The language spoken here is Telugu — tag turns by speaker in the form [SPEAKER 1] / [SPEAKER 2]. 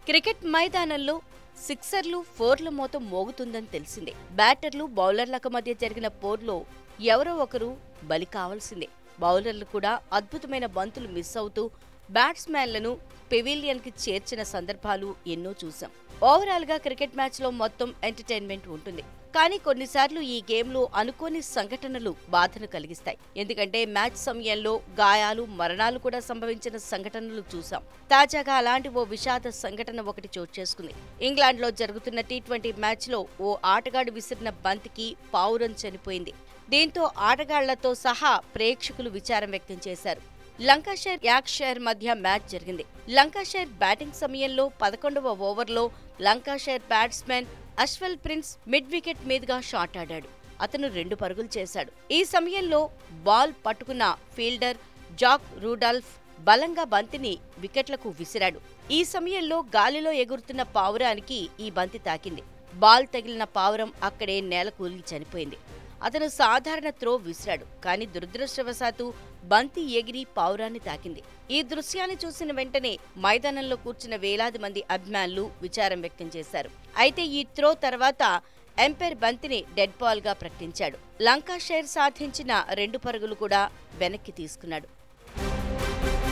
[SPEAKER 1] క్రికెట్ మైదానంలో సిక్సర్లు ఫోర్ల మోత మోగుతుందని తెలిసిందే బ్యాటర్లు బౌలర్లకు మధ్య జరిగిన పోర్లో ఎవరో ఒకరు బలి కావాల్సిందే బౌలర్లు కూడా అద్భుతమైన బంతులు మిస్ అవుతూ బ్యాట్స్మెన్లను పెవిలియన్కి చేర్చిన సందర్భాలు ఎన్నో చూసాం ఓవరాల్ గా క్రికెట్ మ్యాచ్లో మొత్తం ఎంటర్టైన్మెంట్ ఉంటుంది కానీ కొన్నిసార్లు ఈ గేమ్లో అనుకోని సంఘటనలు బాధను కలిగిస్తాయి ఎందుకంటే మ్యాచ్ సమయంలో గాయాలు మరణాలు కూడా సంభవించిన సంఘటనలు చూసాం తాజాగా అలాంటి ఓ విషాద సంఘటన ఒకటి చోటు చేసుకుంది ఇంగ్లాండ్లో జరుగుతున్న టీ ట్వంటీ మ్యాచ్లో ఓ ఆటగాడు విసిరిన బంతికి పావురం చనిపోయింది దీంతో ఆటగాళ్లతో సహా ప్రేక్షకులు విచారం వ్యక్తం చేశారు లంకాషైర్ యాక్షైర్ మధ్య మ్యాచ్ జరిగింది లంకాషైర్ బ్యాటింగ్ సమయంలో పదకొండవ ఓవర్లో Lancashire batsmen Ashwell Prince mid wicket మీదుగా షాట్ ఆడాడు అతను రెండు పరుగులు చేశాడు ఈ సమయంలో బాల్ పట్టుకున్న ఫీల్డర్ జాక్ రూడాల్ఫ్ బలంగా బంతిని వికెట్లకు విసిరాడు ఈ సమయంలో గాలిలో ఎగురుతున్న పావురానికి ఈ బంతి తాకింది బాల్ తగిలిన పావురం అక్కడే నేల కూలి చనిపోయింది అతను సాధారణ త్రో విసిరాడు కానీ దురదృష్టవశాత్తు బంతి ఎగిరి పావురాన్ని తాకింది ఈ దృశ్యాన్ని చూసిన వెంటనే మైదానంలో కూర్చున్న వేలాది మంది అభిమానులు విచారం వ్యక్తం చేశారు అయితే ఈ త్రో తర్వాత ఎంపైర్ బంతిని డెడ్ బాల్ గా ప్రకటించాడు లంకాషైర్ సాధించిన రెండు పరుగులు కూడా వెనక్కి తీసుకున్నాడు